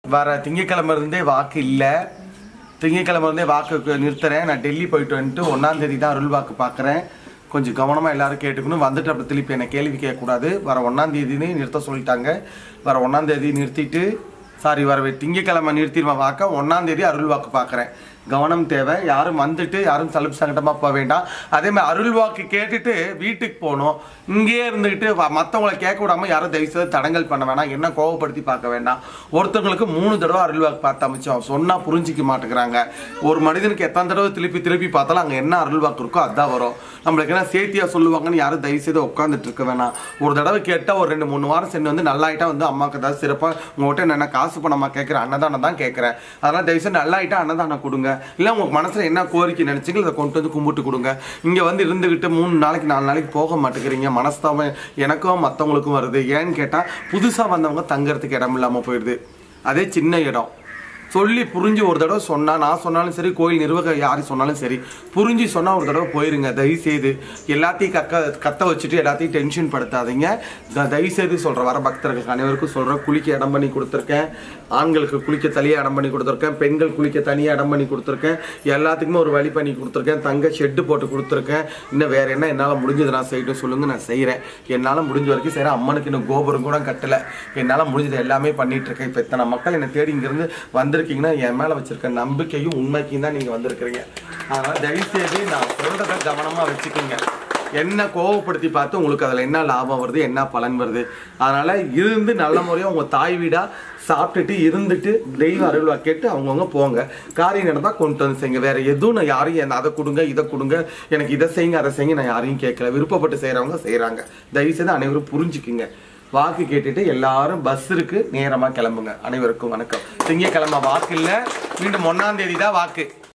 வர திங்கக்கிழமை இருந்தே வாக்கு இல்லை திங்கக்கிழமை இருந்தே வாக்கு நிறுத்துறேன் நான் டெல்லி போயிட்டு வந்துட்டு ஒன்றாம் தேதி தான் அருள் வாக்கு பார்க்குறேன் கொஞ்சம் கவனமாக எல்லாரும் கேட்டுக்கணும் வந்துட்டு அப்படி திருப்பி என்னை கேள்வி கேட்கக்கூடாது வர ஒன்றாம் தேதினே நிறுத்த சொல்லிட்டாங்க வர ஒன்றாம் தேதி நிறுத்திட்டு சாரி வர திங்கக்கிழமை நிறுத்திடுவேன் வாக்க ஒன்றாம் தேதி அருள் வாக்கு பார்க்குறேன் கவனம் தேவை யாரும் வந்துட்டு யாரும் சலுப்பு சங்கடமாக போக வேண்டாம் அதே மாதிரி அருள் வாக்கு கேட்டுட்டு வீட்டுக்கு போகணும் இங்கேயே இருந்துக்கிட்டு வ- மத்தவங்கள கேட்க விடாம யாரும் தயவு செய்து தடங்கல் பண்ண வேணாம் என்ன கோவப்படுத்தி பார்க்க வேண்டாம் ஒருத்தவங்களுக்கு மூணு தடவை அருள் வாக்கு பார்த்து அமைச்சோம் சொன்னால் புரிஞ்சிக்க மாட்டேங்கிறாங்க ஒரு மனிதனுக்கு எத்தனை தடவை திருப்பி திருப்பி பார்த்தாலும் அங்கே என்ன அருள் வாக்கு இருக்கோ அதான் வரும் நம்மளுக்கு என்ன சேத்தியாக சொல்லுவாங்கன்னு யாரும் தயவு செய்து உட்காந்துட்டு இருக்க வேணாம் ஒரு தடவை கேட்டால் ஒரு ரெண்டு மூணு வாரம் சென்று வந்து நல்லாயிட்டா வந்து அம்மாவுக்கு ஏதாவது சிறப்பாக உங்கள்கிட்ட என்ன காசு பணமாக கேட்குறேன் அன்னதானம் தான் கேட்குறேன் அதனால் தயவு செய்து நல்லாயிட்டா அன்னதானம் கொடுங்க இல்லை உங்கள் மனசில் என்ன கோரிக்கை நினச்சிங்களோ அதை கொண்டு வந்து கும்பிட்டு கொடுங்க இங்கே வந்து இருந்துக்கிட்டு மூணு நாளைக்கு நாலு நாளைக்கு போக மாட்டேங்கிறீங்க மனஸ்தாபம் எனக்கும் மற்றவங்களுக்கும் வருது ஏன்னு கேட்டால் புதுசாக வந்தவங்க தங்கறதுக்கு இடம் இல்லாமல் போயிடுது அதே சின்ன இடம் சொல்லி புரிஞ்சு ஒரு தடவை சொன்னா நான் சொன்னாலும் சரி கோயில் நிர்வாக யார் சொன்னாலும் சரி புரிஞ்சு சொன்னா ஒரு தடவை போயிருங்க தயவு செய்து எல்லாத்தையும் கக்க கத்த வச்சுட்டு எல்லாத்தையும் டென்ஷன் படுத்தாதீங்க த- தயவு செய்து சொல்றேன் வர பக்தர்களுக்கு அனைவருக்கும் சொல்றேன் குளிக்க இடம் பண்ணி கொடுத்துருக்கேன் ஆண்களுக்கு குளிக்க தனியாக இடம் பண்ணி கொடுத்துருக்கேன் பெண்கள் குளிக்க தனியாக இடம் பண்ணி கொடுத்துருக்கேன் எல்லாத்துக்குமே ஒரு வழி பண்ணி கொடுத்துருக்கேன் தங்க ஷெட்டு போட்டு கொடுத்துருக்கேன் இன்னும் வேற என்ன என்னால் முடிஞ்சது நான் செய்யட்டும் சொல்லுங்க நான் செய்கிறேன் என்னால் முடிஞ்ச வரைக்கும் செய்கிறேன் அம்மனுக்கு இன்னும் கோபுரம் கூட கட்டலை என்னால் முடிஞ்சது எல்லாமே பண்ணிட்டு இருக்கேன் இப்போ இத்தனை மக்கள் என்னை தேடி இங்கிருந்து வந்திருக்கீங்கன்னா என் மேலே வச்சிருக்க நம்பிக்கையும் உண்மைக்கும் தான் நீங்கள் வந்திருக்கிறீங்க அதனால் தயவுசெய்து நான் சொல்கிறத கவனமாக வச்சுக்கோங்க என்ன கோவப்படுத்தி பார்த்து உங்களுக்கு அதில் என்ன லாபம் வருது என்ன பலன் வருது அதனால் இருந்து நல்ல முறையாக உங்கள் தாய் வீடாக சாப்பிட்டுட்டு இருந்துட்டு தெய்வ அருள்வா கேட்டு அவங்கவுங்க போங்க காரியம் நடந்தால் கொண்டு வந்து செய்யுங்க வேற எதுவும் நான் யாரையும் என்ன அதை கொடுங்க இதை கொடுங்க எனக்கு இதை செய்யுங்க அதை செய்யுங்க நான் யாரையும் கேட்கல விருப்பப்பட்டு செய்கிறவங்க செய்கிறாங்க தயவுசெய்து அனைவரும் புரிஞ்சுக்குங்க வாக்கு கேட்டுட்டு எல்லாரும் பஸ் இருக்கு நேரமாக கிளம்புங்க அனைவருக்கும் வணக்கம் திங்கக்கிழமை வாக்கு இல்லை மீண்டும் ஒன்றாம் தேதி தான் வாக்கு